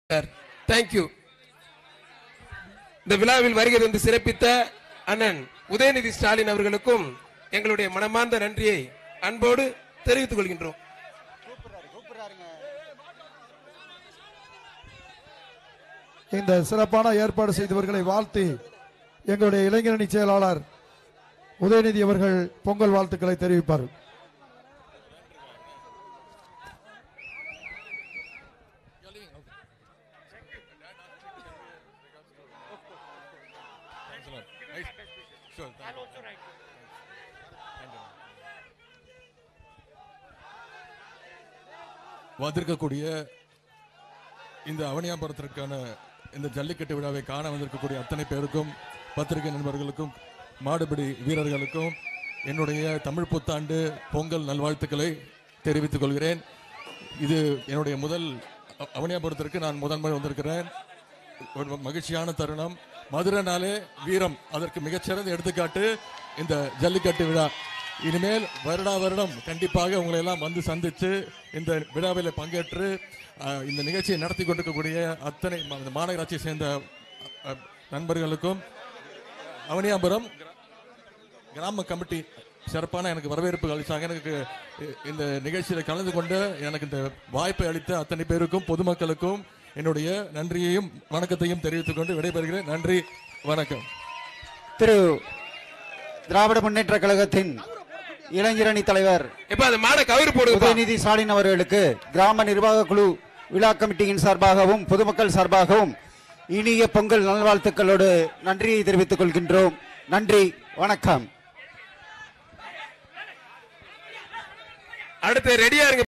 sir thank you இந்த விழாவில் வருகை தந்து சிறப்பித்த அண்ணன் உதயநிதி ஸ்டாலின் அவர்களுக்கும் எங்களுடைய மனமார்ந்த நன்றியை அன்போடு தெரிவித்துக் கொள்கின்றோம் இந்த சிறப்பான ஏற்பாடு செய்தவர்களை வாழ்த்தி எங்களுடைய இளைஞரணி செயலாளர் உதயநிதி அவர்கள் பொங்கல் வாழ்த்துக்களை தெரிவிப்பார் வந்திருக்கக்கூடிய இந்த அவனியாபுரத்திற்கான இந்த ஜல்லிக்கட்டு விழாவை காண வந்திருக்கக்கூடிய அத்தனை பேருக்கும் பத்திரிகை நண்பர்களுக்கும் மாடுபிடி வீரர்களுக்கும் என்னுடைய தமிழ் புத்தாண்டு பொங்கல் நல்வாழ்த்துக்களை தெரிவித்துக் கொள்கிறேன் இது என்னுடைய முதல் அ- அவனியாபுரத்திற்கு நான் முதன்முறை வந்திருக்கிறேன் ஒரு மகிழ்ச்சியான தருணம் மதுரைனாலே வீரம் அதற்கு மிகச்சிறந்த எடுத்துக்காட்டு இந்த ஜல்லிக்கட்டு விழா இனிமேல் வருடா வருடம் கண்டிப்பாக உங்களை எல்லாம் வந்து சந்தித்து இந்த விழாவில் பங்கேற்று அஹ், இந்த நிகழ்ச்சியை நடத்தி கொண்டிருக்கக்கூடிய அத்தனை ம- இந்த மாநகராட்சியை சேர்ந்த அஹ், நண்பர்களுக்கும் அவனியாபுரம் கிராம கமிட்டி சிறப்பான எனக்கு வரவேற்பு அளித்தாங்க எனக்கு இ- இந்த நிகழ்ச்சியில் கலந்து கொண்டு எனக்கு இந்த வாய்ப்பை அளித்த அத்தனை பேருக்கும் பொதுமக்களுக்கும் என்னுடைய நன்றியையும் வணக்கத்தையும் தெரிவித்துக் கொண்டு விடைபெறுகிறேன் நன்றி வணக்கம் திரு திராவிட முன்னேற்ற கழகத்தின் இளைஞரணி தலைவர் இப்ப அந்த மாட கயிறு போடுங்க உதயநிதி ஸ்டாலின் அவர்களுக்கு கிராம நிர்வாக குழு விழா கமிட்டியின் சார்பாகவும் பொதுமக்கள் சார்பாகவும் இனிய பொங்கல் நல்வாழ்த்துக்களோடு நன்றியை தெரிவித்துக் கொள்கின்றோம் நன்றி வணக்கம் அடுத்து ரெடியா இருங்க